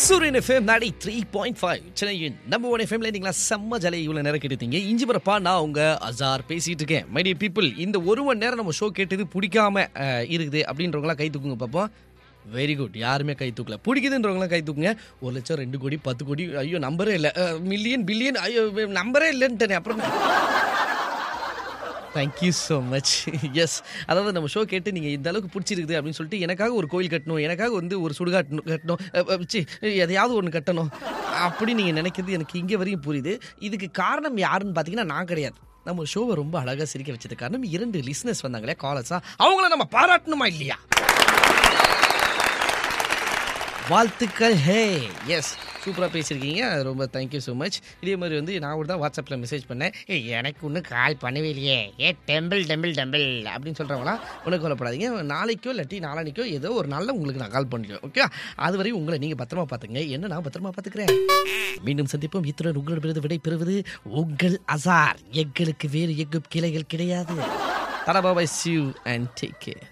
சூரியன் FM ninety three point five சென்னையின் number one எஃப்எம்ல நீங்களா செம்ம ஜலை இவ்வளோ நேரம் கேட்டுத்தீங்க இஞ்சி பரப்பா நான் உங்க அசார் பேசிட்டு இருக்கேன் மைடிய பீப்புள் இந்த ஒரு மணி நேரம் நம்ம ஷோ கேட்டது பிடிக்காம அஹ், இருக்குது அப்படின்றவங்களாம் கை தூக்குங்க பார்ப்போம் வெரி குட் யாருமே கை தூக்கல பிடிக்குதுன்றவங்களாம் கை தூக்குங்க ஒரு லட்சம் ரெண்டு கோடி பத்து கோடி ஐயோ நம்பரே இல்லை மில்லியன் பில்லியன் ஐயோ நம்பரே இல்லைன்ட்டேனே அப்புறம் தேங்க்யூ ஸோ மச் எஸ் அதாவது நம்ம ஷோ கேட்டு நீங்கள் இந்த அளவுக்கு பிடிச்சிருக்குது அப்படின்னு சொல்லிட்டு எனக்காக ஒரு கோயில் கட்டணும் எனக்காக வந்து ஒரு சுடுகாட்டணும் கட்டணும் அஹ், அஹ், சி எதையாவது ஒன்று கட்டணும் அப்படி நீங்கள் நினைக்கிறது எனக்கு இங்கே வரையும் புரியுது இதுக்கு காரணம் யாருன்னு பார்த்தீங்கன்னா நான் கிடையாது நம்ம ஷோவை ரொம்ப அழகாக சிரிக்க வச்சது காரணம் இரண்டு லிஸ்னஸ் வந்தாங்களே காலர்ஸா அவங்கள நம்ம பாராட்டணுமா இல்லையா வாழ்த்துக்கள் ஹே எஸ் சூப்பராக பேசியிருக்கீங்க ரொம்ப தேங்க்யூ ஸோ மச் இதே மாதிரி வந்து நான் கூட தான் வாட்ஸ்அப்பில் மெசேஜ் பண்ணேன் ஏய் எனக்கு ஒன்றும் கால் பண்ணவே இல்லையே ஏ டெம்பிள் டெம்பிள் டெம்பிள் அப்படின்னு சொல்கிறவங்களாம் ஒன்றும் கவலைப்படாதீங்க நாளைக்கோ இல்லாட்டி நாளானிக்கோ ஏதோ ஒரு நாளில் உங்களுக்கு நான் கால் பண்ணுறேன் ஓகே அது வரையும் உங்களை நீங்கள் பத்திரமா பார்த்துங்க என்ன நான் பத்திரமா பார்த்துக்கிறேன் மீண்டும் சந்திப்போம் இத்துடன் உங்களிடமிருந்து விடை பெறுவது உங்கள் அசார் எங்களுக்கு வேறு எங்கும் கிளைகள் கிடையாது தடபாபாய் சியூ அண்ட் டேக் கேர்